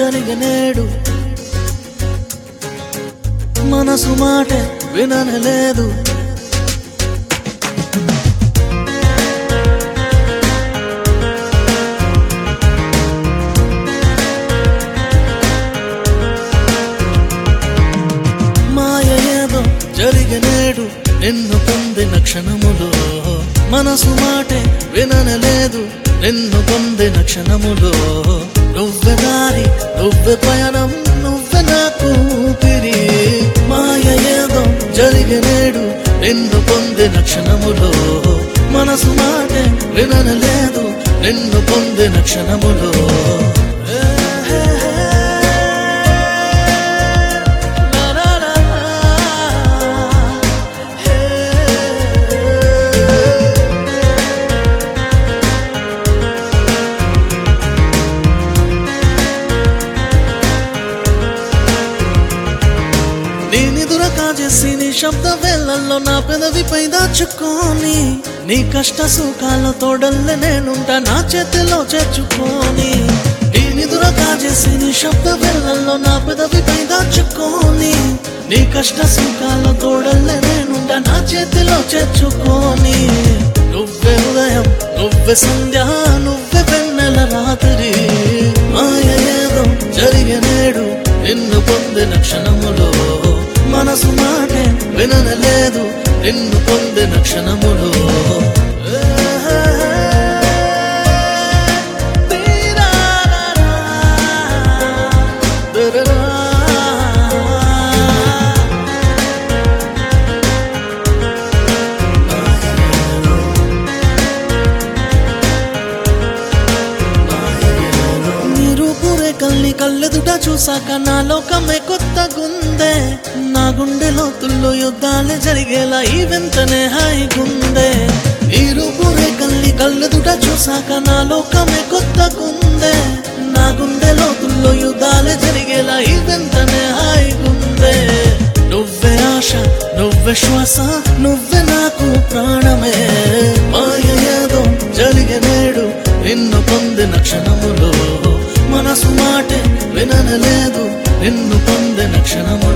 జరిగనేడు మనసు మాటే వినలేదు మాయ ఏదో జరిగనేడు నిన్ను పొందిన క్షణములో మనసు మాటే విననలేదు నిన్ను పొందిన క్షణములో నువ్వె దారి నువ్వె పయనం నువ్వె నాకు ఊపిరి మాయ ఏదో జరిగనేడు నిన్ను పొందిన క్షణములో మనసు మాటే విననలేదు నిన్ను పొందిన క్షణములో ఏ, ఏ, ఏ. La la la నేనిదుర కాజేసి నీ శబ్ద వేళల్లో నా పెదవిపై దాచుకొని నీ కష్ట సుఖాల తోడల్లే నేనుంటా నా చేతిలో చేర్చుకొని నేనిదుర కాజేసి నీ శబ్ద వేళల్లో నా పెదవిపై దాచుకొని నీ కష్ట సుఖాల తోడల్లే నేనుంటా నా చేతిలో చేర్చుకొని నువ్వే ఉదయం నువ్వే సంధ్య నువ్వే వెన్నెల రాత్రి మాయ ఏదో జరిగనేడు నిన్ను పొందిన క్షణములో మనసు మాటే విననలేదు నిన్ను పొందిన క్షణములో మీరు పూరే కల్ని కళ్ళెదుట చూసాక నా లోకమే కొత్త గుందే నా గుండె లోతుల్లో యుద్ధాలే జరిగేలా ఈ వెంటనే హాయిగుందే మీరు పూరే కల్ని కళ్ళెదుట చూసాక నా లోకమే కొత్త గుందే నా గుండె లోతుల్లో యుద్ధాలే జరిగేలా ఈ వెంటనే హాయిగుందే నువ్వే ఆశ నువ్వే శ్వాస నువ్వే నాకు ప్రాణమే మాయ ఏదో జరిగనేడు నిన్ను పొందిన క్షణములో మనసు మాటే విననలేదు నిన్ను పొందిన క్షణములో